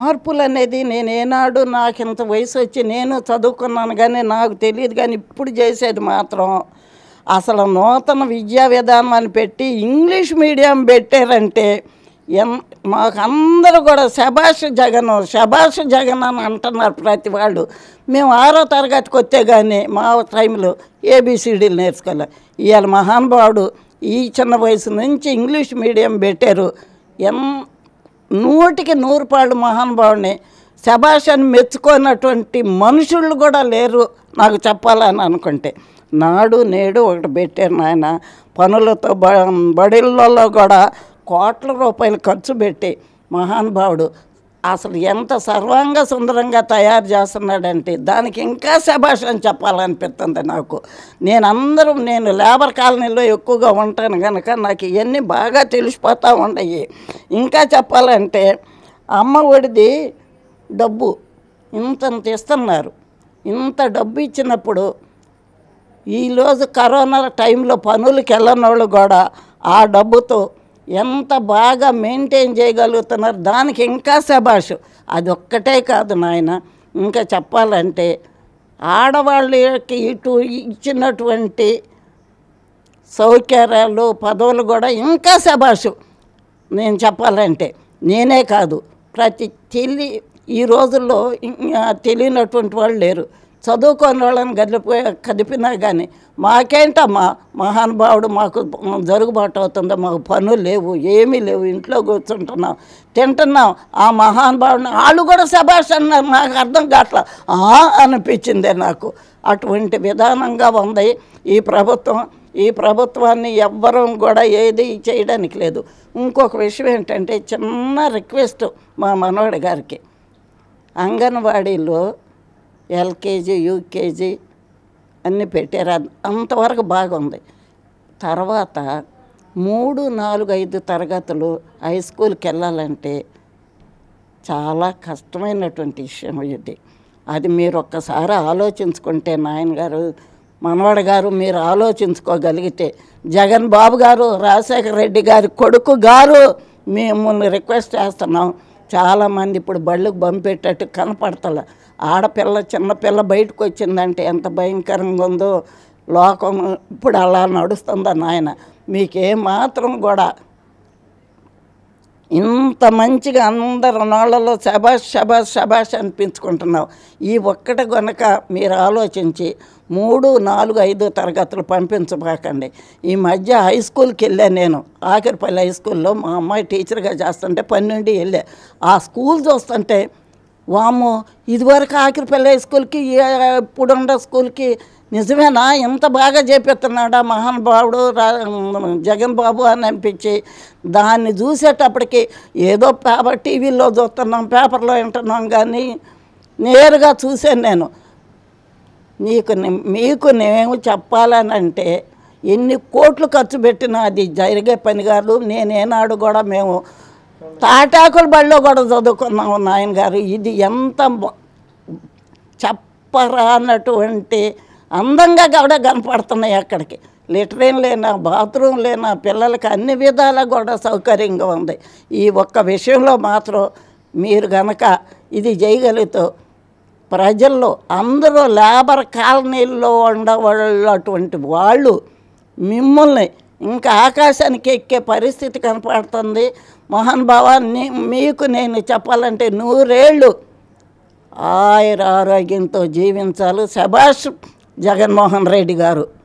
మార్పులు అనేది నేను ఏనాడు నాకు ఇంత వయసు వచ్చి నేను చదువుకున్నాను కానీ నాకు తెలియదు కానీ ఇప్పుడు చేసేది మాత్రం అసలు నూతన విద్యా విధానాన్ని పెట్టి ఇంగ్లీష్ మీడియం పెట్టారంటే ఎన్ మాకు అందరూ కూడా శభాష్ జగన్ శభాష్ జగన్ అని అంటున్నారు ప్రతి వాళ్ళు మేము ఆరో తరగతికి వస్తే కానీ మా టైంలో ఏబిసిడీలు నేర్చుకోలే ఇవాళ మహానుభావుడు ఈ చిన్న వయసు నుంచి ఇంగ్లీష్ మీడియం పెట్టారు ఎన్ నూటికి నూరు పాళ్ళు మహానుభావుని శభాష్ అని మెచ్చుకున్నటువంటి మనుషులు కూడా లేరు నాకు చెప్పాలని అనుకుంటే నాడు నేడు ఒకటి పెట్టారు నాయన పనులతో బ బడిళ్ళలో కూడా కోట్ల రూపాయలు ఖర్చు పెట్టి మహానుభావుడు అసలు ఎంత సర్వాంగ సుందరంగా తయారు చేస్తున్నాడంటే దానికి ఇంకా శభాష్ అని చెప్పాలనిపిస్తుంది నాకు నేను అందరూ నేను లేబర్ కాలనీలో ఎక్కువగా ఉంటాను కనుక నాకు ఇవన్నీ బాగా తెలిసిపోతూ ఉన్నాయి ఇంకా చెప్పాలంటే అమ్మ ఒడిది డబ్బు ఇంతంత ఇస్తున్నారు ఇంత డబ్బు ఇచ్చినప్పుడు ఈరోజు కరోనా టైంలో పనులకు వెళ్ళని వాళ్ళు కూడా ఆ డబ్బుతో ఎంత బాగా మెయింటైన్ చేయగలుగుతున్నారు దానికి ఇంకా శబాషు అది ఒక్కటే కాదు నాయన ఇంకా చెప్పాలంటే ఆడవాళ్ళకి ఇటు ఇచ్చినటువంటి సౌకర్యాలు పదవులు కూడా ఇంకా శబాషు నేను చెప్పాలంటే నేనే కాదు ప్రతి తెలి ఈ రోజుల్లో ఇం- తెలియనటువంటి వాళ్ళు లేరు చదువుకొని వాళ్ళని గదిలిపో కదిపినా కానీ మాకేంటమ్మా మహానుభావుడు మాకు జరుగుబాటు అవుతుందో మాకు పనులు లేవు ఏమీ లేవు ఇంట్లో కూర్చుంటున్నాం తింటున్నాం ఆ మహానుభావుడిని వాళ్ళు కూడా శబాష్ అన్నారు నాకు అర్థం కావట్లా ఆ అనిపించిందే నాకు అటువంటి విధానంగా ఉంది ఈ ప్రభుత్వం ఈ ప్రభుత్వాన్ని ఎవ్వరూ కూడా ఏది చేయడానికి లేదు ఇంకొక విషయం ఏంటంటే చిన్న రిక్వెస్ట్ మా మనవడి గారికి అంగన్వాడీలో ఎల్కేజీ యూకేజీ అన్నీ పెట్టారు అది అంతవరకు బాగుంది తర్వాత మూడు నాలుగు ఐదు తరగతులు హై స్కూల్కి వెళ్ళాలంటే చాలా కష్టమైనటువంటి విషయం ఇది అది మీరు ఒక్కసారి ఆలోచించుకుంటే నాయన గారు మనవడు గారు మీరు ఆలోచించుకోగలిగితే జగన్ బాబు గారు రాజశేఖర రెడ్డి గారి కొడుకు గారు మిమ్మల్ని రిక్వెస్ట్ చేస్తున్నాం చాలామంది ఇప్పుడు బళ్ళకు పంపేటట్టు కనపడతలే ఆడపిల్ల చిన్నపిల్ల బయటకు వచ్చిందంటే ఎంత భయంకరంగా ఉందో లోకం ఇప్పుడు అలా నడుస్తుందా నాయన మీకేమాత్రం కూడా ఇంత మంచిగా అందరు నోళ్ళలో శబాష్ శబాష్ శబాష్ అనిపించుకుంటున్నావు ఈ ఒక్కటి గనుక మీరు ఆలోచించి మూడు నాలుగు ఐదు తరగతులు పంపించబాకండి ఈ మధ్య హై స్కూల్కి వెళ్ళాను నేను ఆఖరిపల్లి హై స్కూల్లో మా అమ్మాయి టీచర్గా చేస్తుంటే పన్నెండు వెళ్ళా ఆ స్కూల్ చూస్తుంటే వాము ఇదివరకు ఆఖరిపల్లి హై స్కూల్కి ఏ- ఇప్పుడున్న స్కూల్కి నిజమేనా ఇంత బాగా చేపిస్తున్నాడా మహానుభావుడు రా జగన్ బాబు అని అనిపించి దాన్ని చూసేటప్పటికి ఏదో పేపర్ టీవీలో చూస్తున్నాం పేపర్లో వింటున్నాం కానీ నేరుగా చూశాను నేను నీకు నే- మీకు నేను చెప్పాలని అంటే ఎన్ని కోట్లు ఖర్చు పెట్టినా అది జరిగే పని కాదు నేనేనాడు కూడా మేము తాటాకుల బడిలో కూడా చదువుకున్నాము నాయన గారు ఇది ఎంత బ- చెప్పరానటువంటి అందంగా కూడా కనపడుతున్నాయి అక్కడికి లెట్రిన్ లేనా బాత్రూమ్ లేనా పిల్లలకి అన్ని విధాలా కూడా సౌకర్యంగా ఉంది ఈ ఒక్క విషయంలో మాత్రం మీరు గనక ఇది చేయగలుగుతూ ప్రజల్లో అందరూ లేబర్ కాలనీల్లో ఉండవాళ్ళు అటువంటి వాళ్ళు మిమ్మల్ని ఇంకా ఆకాశానికి ఎక్కే పరిస్థితి కనపడుతుంది మోహన్ భవాన్ని మీకు నేను చెప్పాలంటే నూరేళ్ళు ఆయుర ఆరోగ్యంతో జీవించాలి శభాష్ జగన్మోహన్ రెడ్డి గారు